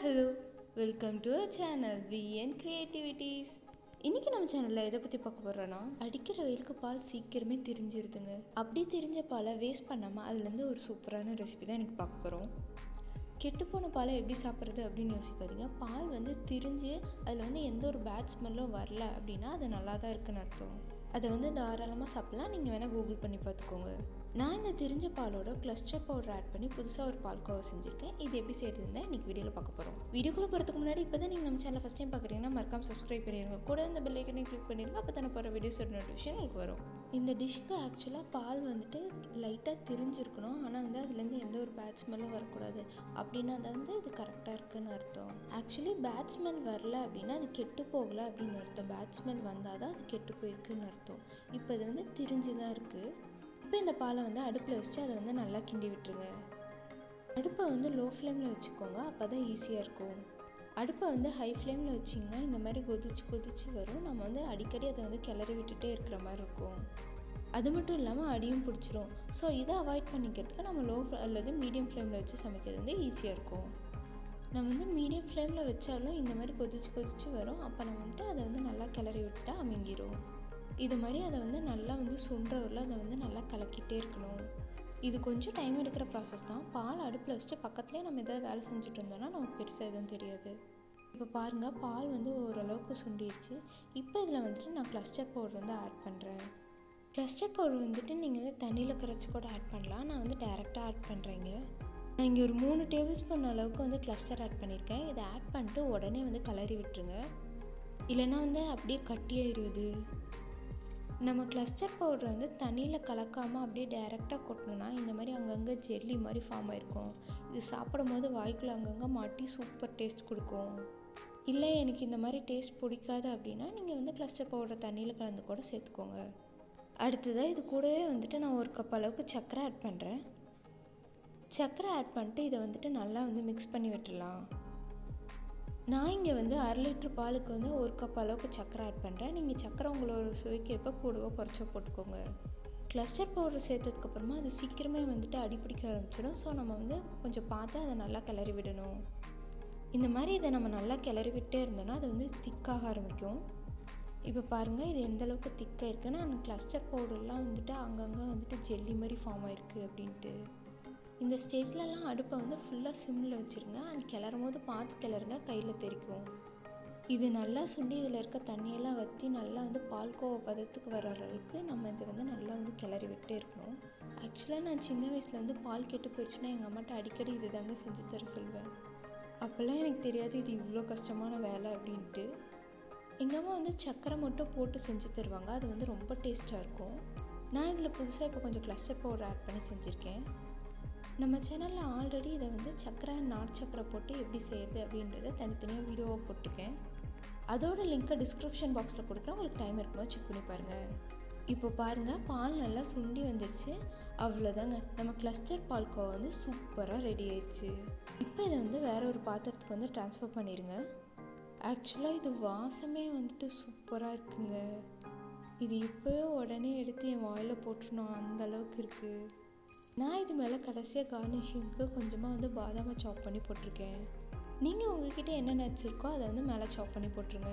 hello welcome to a channel VN creativities இன்னைக்கு நம்ம சேனலில் எதை பற்றி பார்க்க போகிறோன்னா அடிக்கிற வெயிலுக்கு பால் சீக்கிரமே திரிஞ்சிருதுங்க அப்படி திரிஞ்ச பாலை வேஸ்ட் பண்ணாமல் அதுலேருந்து ஒரு சூப்பரான ரெசிபி தான் எனக்கு பார்க்க போகிறோம் கெட்டுப்போன பாலை எப்படி சாப்பிட்றது அப்படின்னு யோசிக்காதீங்க பால் வந்து திரிஞ்சு அதில் வந்து எந்த ஒரு பேட் ஸ்மெல்லும் வரல அப்படின்னா அது நல்லா தான் இருக்குன்னு அர்த்தம் அதை வந்து தாராளமாக சாப்பிட்லாம் நீங்கள் வேணால் கூகுள் பண்ணி பார்த்துக்கோங்க நான் இந்த திரிஞ்ச பாலோட கிளஸ்டர் பவுடர் ஆட் பண்ணி புதுசாக ஒரு பால்கோவா செஞ்சுருக்கேன் இது எப்படி செய்யறதுன்னு தான் இன்னைக்கு வீடியோவில் பார்க்க போகிறோம் வீடியோக்குள்ளே போகிறதுக்கு முன்னாடி இப்போ தான் நீங்கள் நம்ம சேனல் ஃபஸ்ட் டைம் பார்க்குறீங்கன்னா மறக்காம சப்ஸ்கிரைப் பண்ணிடுங்க கூட இந்த பெல் ஐக்கனையும் கிளிக் பண்ணிடுங்க அப்போ தானே போகிற வீடியோஸோட நோட்டிஃபிகேஷன் உங்களுக்கு வரும் இந்த டிஷ்க்கு ஆக்சுவலாக பால் வந்துட்டு லைட்டாக திரிஞ்சிருக்கணும் ஆனால் வந்து அதுலேருந்து எந்த ஒரு பேட் ஸ்மெல்லும் வரக்கூடாது அப்படின்னா அது வந்து இது கரெக்டாக இருக்குன்னு அர்த்தம் ஆக்சுவலி பேட் ஸ்மெல் வரல அப்படின்னா அது கெட்டு போகல அப்படின்னு அர்த்தம் பேட் ஸ்மெல் வந்தால் தான் அது கெட்டு போயிருக்குன்னு அர்த்தம் இப்போ இது வந்து திரிஞ்சு தான் இருக்குது இப்போ இந்த பாலை வந்து அடுப்பில் வச்சு அதை வந்து நல்லா கிண்டி விட்டுருங்க அடுப்பை வந்து லோ ஃப்ளேமில் வச்சுக்கோங்க அப்போ தான் ஈஸியாக இருக்கும் அடுப்பை வந்து ஹை ஃப்ளேமில் வச்சிங்கன்னா இந்த மாதிரி கொதிச்சு கொதிச்சு வரும் நம்ம வந்து அடிக்கடி அதை வந்து கிளறி விட்டுட்டே இருக்கிற மாதிரி இருக்கும் அது மட்டும் இல்லாமல் அடியும் பிடிச்சிரும் ஸோ இதை அவாய்ட் பண்ணிக்கிறதுக்கு நம்ம லோ அல்லது மீடியம் ஃப்ளேமில் வச்சு சமைக்கிறது வந்து ஈஸியாக இருக்கும் நம்ம வந்து மீடியம் ஃப்ளேமில் வச்சாலும் இந்த மாதிரி கொதிச்சு கொதிச்சு வரும் அப்போ நம்ம வந்துட்டு அதை வந்து நல்லா கிளறி விட்டுட்டா அமுங்கிரும் இது மாதிரி அதை வந்து நல்லா வந்து சுண்டுற வரல அதை வந்து நல்லா கலக்கிட்டே இருக்கணும் இது கொஞ்சம் டைம் எடுக்கிற ப்ராசஸ் தான் பால் அடுப்பில் வச்சுட்டு பக்கத்துலேயே நம்ம எதாவது வேலை செஞ்சுட்டு இருந்தோம்னா நமக்கு பெருசாக எதுவும் தெரியாது இப்போ பாருங்கள் பால் வந்து ஓரளவுக்கு சுண்டிருச்சு இப்போ இதில் வந்துட்டு நான் கிளஸ்டர் பவுடர் வந்து ஆட் பண்ணுறேன் கிளஸ்டர் பவுடர் வந்துட்டு நீங்கள் வந்து தண்ணியில் கரைச்சி கூட ஆட் பண்ணலாம் நான் வந்து டைரெக்டாக ஆட் பண்ணுறேங்க நான் இங்கே ஒரு மூணு டேபிள் ஸ்பூன் அளவுக்கு வந்து கிளஸ்டர் ஆட் பண்ணியிருக்கேன் இதை ஆட் பண்ணிட்டு உடனே வந்து கலரி விட்டுருங்க இல்லைன்னா வந்து அப்படியே கட்டியாயிருது நம்ம கிளஸ்டர் பவுடர் வந்து தண்ணியில் கலக்காமல் அப்படியே டைரெக்டாக கொட்டணும்னா இந்த மாதிரி அங்கங்கே ஜெல்லி மாதிரி ஃபார்ம் ஆயிருக்கும் இது சாப்பிடும் போது வாய்க்குள்ள அங்கங்கே மாட்டி சூப்பர் டேஸ்ட் கொடுக்கும் இல்லை எனக்கு இந்த மாதிரி டேஸ்ட் பிடிக்காது அப்படின்னா நீங்கள் வந்து கிளஸ்டர் பவுடரை தண்ணியில் கலந்து கூட சேர்த்துக்கோங்க அடுத்ததாக இது கூடவே வந்துட்டு நான் ஒரு கப் அளவுக்கு சர்க்கரை ஆட் பண்ணுறேன் சர்க்கரை ஆட் பண்ணிட்டு இதை வந்துட்டு நல்லா வந்து மிக்ஸ் பண்ணி விட்டுடலாம் நான் இங்கே வந்து அரை லிட்ரு பாலுக்கு வந்து ஒரு கப் அளவுக்கு சர்க்கரை ஆட் பண்ணுறேன் நீங்கள் சர்க்கரை உங்களோட சுவைக்கு எப்போ கூடவோ குறைச்சோ போட்டுக்கோங்க கிளஸ்டர் பவுடர் சேர்த்ததுக்கப்புறமா அது சீக்கிரமே வந்துட்டு அடிப்பிடிக்க ஆரம்பிச்சிடும் ஸோ நம்ம வந்து கொஞ்சம் பார்த்து அதை நல்லா கிளறி விடணும் இந்த மாதிரி இதை நம்ம நல்லா கிளறி விட்டே இருந்தோம்னா அது வந்து திக்காக ஆரம்பிக்கும் இப்போ பாருங்கள் இது எந்த அளவுக்கு திக்காக இருக்குன்னா அந்த கிளஸ்டர் பவுடர்லாம் வந்துட்டு அங்கங்கே வந்துட்டு ஜெல்லி மாதிரி ஃபார்ம் ஆயிருக்கு அப்படின்ட்டு இந்த ஸ்டேஜ்லலாம் அடுப்பை வந்து ஃபுல்லாக சிம்மில் வச்சுருங்க அண்ட் கிளறும் போது பார்த்து கிளறுங்க கையில் தெரிக்கும் இது நல்லா சுண்டி இதில் இருக்க தண்ணியெல்லாம் வற்றி நல்லா வந்து பால்கோவா பதத்துக்கு வர அளவுக்கு நம்ம இதை வந்து நல்லா வந்து கிளறி விட்டே இருக்கணும் ஆக்சுவலாக நான் சின்ன வயசில் வந்து பால் கெட்டு போயிடுச்சுன்னா எங்கள் அம்மாட்ட அடிக்கடி இது தாங்க செஞ்சு தர சொல்வேன் அப்போல்லாம் எனக்கு தெரியாது இது இவ்வளோ கஷ்டமான வேலை அப்படின்ட்டு எங்கள் அம்மா வந்து சர்க்கரை மட்டும் போட்டு செஞ்சு தருவாங்க அது வந்து ரொம்ப டேஸ்ட்டாக இருக்கும் நான் இதில் புதுசாக இப்போ கொஞ்சம் கிளஸ்டர் பவுடர் ஆட் பண்ணி செஞ்சுருக்கேன் நம்ம சேனலில் ஆல்ரெடி இதை வந்து சக்கரை நாட்டு சக்கரை போட்டு எப்படி செய்கிறது அப்படின்றத தனித்தனியாக வீடியோவாக போட்டிருக்கேன் அதோட லிங்க்கை டிஸ்கிரிப்ஷன் பாக்ஸில் கொடுக்குறேன் உங்களுக்கு டைம் இருக்கும்போது செக் பண்ணி பாருங்கள் இப்போ பாருங்கள் பால் நல்லா சுண்டி வந்துருச்சு அவ்வளோதாங்க நம்ம கிளஸ்டர் பால்கோவா வந்து சூப்பராக ரெடி ஆயிடுச்சு இப்போ இதை வந்து வேற ஒரு பாத்திரத்துக்கு வந்து ட்ரான்ஸ்ஃபர் பண்ணிடுங்க ஆக்சுவலாக இது வாசமே வந்துட்டு சூப்பராக இருக்குங்க இது இப்போவே உடனே எடுத்து என் வாயில் போட்டுருணும் அந்த அளவுக்கு இருக்குது நான் இது மேலே கடைசியாக கார்னிஷிங்க்கு கொஞ்சமாக வந்து பாதாமை சாப் பண்ணி போட்டிருக்கேன் நீங்கள் உங்ககிட்ட என்ன நட்ஸ் அதை வந்து மேலே சாப் பண்ணி போட்டுருங்க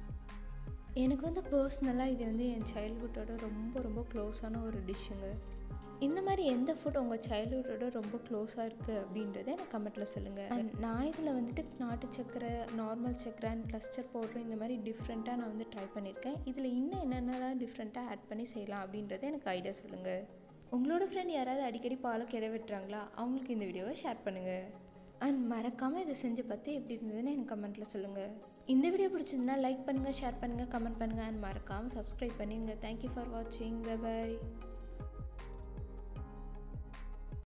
எனக்கு வந்து பர்சனலாக இது வந்து என் சைல்ட்ஹுட்டோட ரொம்ப ரொம்ப க்ளோஸான ஒரு டிஷ்ஷுங்க இந்த மாதிரி எந்த ஃபுட் உங்கள் சைல்ட்ஹுட்டோட ரொம்ப க்ளோஸாக இருக்குது அப்படின்றத எனக்கு கமெண்ட்டில் சொல்லுங்கள் நான் இதில் வந்துட்டு நாட்டு சக்கரை நார்மல் சக்கரை அண்ட் கிளஸ்டர் பவுடர் இந்த மாதிரி டிஃப்ரெண்ட்டாக நான் வந்து ட்ரை பண்ணியிருக்கேன் இதில் இன்னும் என்னென்னலாம் டிஃப்ரெண்ட்டாக ஆட் பண்ணி செய்யலாம் அப்படின்றத எனக்கு ஐடியா சொல்லுங்கள் உங்களோட ஃப்ரெண்ட் யாராவது அடிக்கடி பாலை கிட விட்டுறாங்களா அவங்களுக்கு இந்த வீடியோவை ஷேர் பண்ணுங்கள் அண்ட் மறக்காமல் இதை செஞ்சு பார்த்து எப்படி இருந்ததுன்னு எனக்கு கமெண்ட்டில் சொல்லுங்கள் இந்த வீடியோ பிடிச்சிருந்தா லைக் பண்ணுங்கள் ஷேர் பண்ணுங்கள் கமெண்ட் பண்ணுங்கள் அண்ட் மறக்காமல் சப்ஸ்கிரைப் பண்ணிடுங்க தேங்க்யூ ஃபார் வாட்சிங் பை பாய்